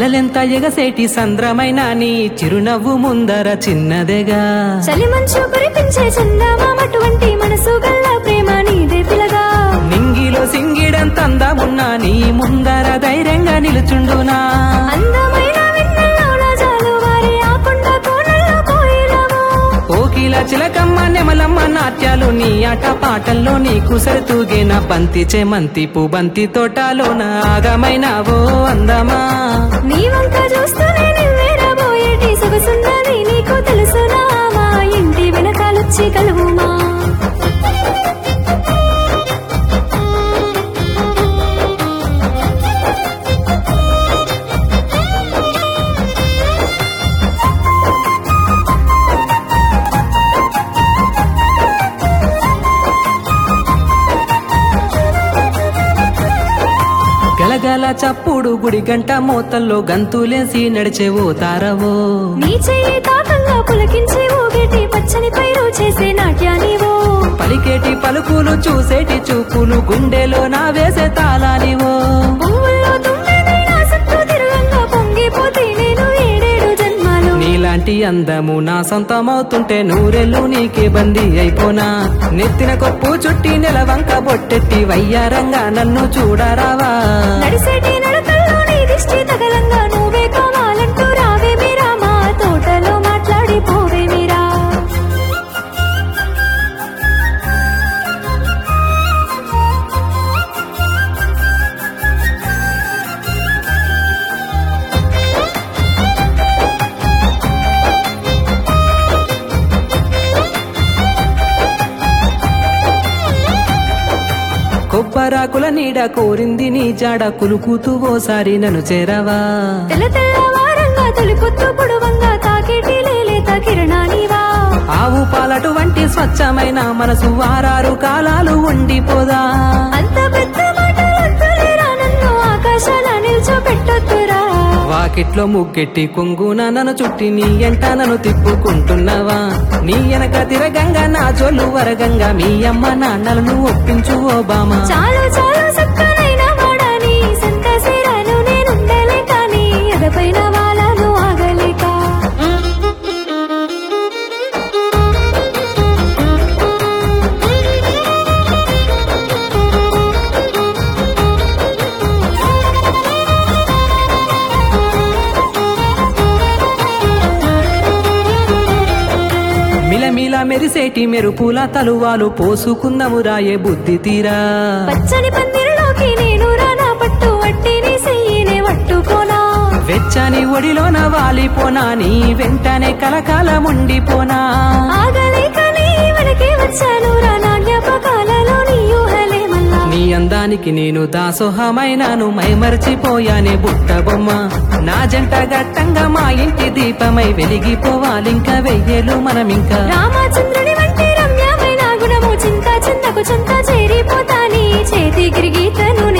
అలలెంత ఎగసేటి సంద్రమైన నీ చిరునవ్వు ముందర చిన్నదేగా చలి మంచు కురిపించే చందమామటువంటి మనసు గల్ల ప్రేమ నీదే పిలగా నింగిలో సింగిడంత అందమున్నా నీ ముందర ధైర్యంగా నిలుచుండునా అందమైన వెన్నెల్లోన జాలువారి ఆ కొండ కోణల్లో కోయిలవు కోకిల చిలకమ్మ నెమలమ్మ నాట్యాలు నీ ఆట పాటల్లో నీకు సరితూగేన బంతి చెమంతి పుబంతి తోటలోన ఆగమైనావో అందమా నీ వంక చూస్తూనే నివ్వేరబోయేటి సొగసున్నది నీకు తెలుసునా మా ఇంటి వెనకాలొచ్చి కలువుమా గలగల చప్పుడు గుడి గంట మోతల్లో గంతులేసి నడిచేవో తారవో నీ చెయ్యి తాకంగా పులకించి ఊగేటి పచ్చని పైరు చేసే నాట్యానివో పలికేటి పలుకులు చూసేటి చూపులు గుండెలో నా వేసే తాళానివో పువ్వుల్లో తుమ్మెదై నా చుట్టూ తిరుగంగా పొంగిపోతే నేను ఏడేడు జన్మాలు నీలాంటి అందము నా సొంతమవుతుంటే నూరెళ్ళు నీకే బందీ అయిపోనా నెత్తిన కొప్పు చుట్టి నెలవంక బొట్టెట్టి వయ్యారంగా నన్ను చూడరావా నడిసేటి నడకల్లో నీ దిష్టి తగలంగా నువ్వే కావాలంటూ రావే మీరా మా తోటలో మాట్లాడి పోవే మీరా కొబ్బరాకుల నీడ కోరింది నీ జాడ కులుకుతూ ఓసారి నన్ను చేరవా తెల్ల తెల్లవారంగా తొలి పొత్తు పొడవంగా తాకేటి లేలేత కిరణానివా ఆవు పాలటు వంటి స్వచ్ఛమైన మనసు వారారు కాలాలు ఉండిపోదా అంత పెద్ద మాటలంతలేరా నన్ను ఆకాశాల నిల్చోపెట్టొద్దురా వాకిట్లో ముగ్గెట్టి కొంగున నన్ను చుట్టి నీ ఎంట నన్ను తిప్పుకుంటున్నావా నీ వెనక తిరగంగా నా జోలు వరగంగా మీ అమ్మ నాన్నలను ఒప్పించు ఓబామా చాలు చాలు సక్కనైన వాడని సంతసేరాను నేనుండలే కానీ ఎదపైన వాళ్ళను ఆగలేక మిలమిల మెరిసేటి మెరుపుల తలువాలు పోసుకుందము రాయే బుద్ధి తీరా పచ్చని పందిరిలోకి నేను రానా పట్టు వట్టిని సెయ్యినే పట్టుకోనా వెచ్చని ఒడిలోన వాలిపోనా నీ వెంటనే కలకాలముండిపోనా ఆగలేక నీ వెనకే వచ్చాను రానా జ్ఞాపకాలలో నీ ఊహలే మళ్ళా నీ అందానికి నేను దాసోహమైనాను మైమర్చిపోయానే బుట్ట బొమ్మ నా జంట గట్టంగా మా ఇంటి దీపమై వెలిగిపోవాలింకా వెయ్యేలు మనమింకా రామచంద్రుని వంటి రమ్యమైన గుణము చింత చింతకు చింత చేరిపోతాని చేతి గిరిగీతను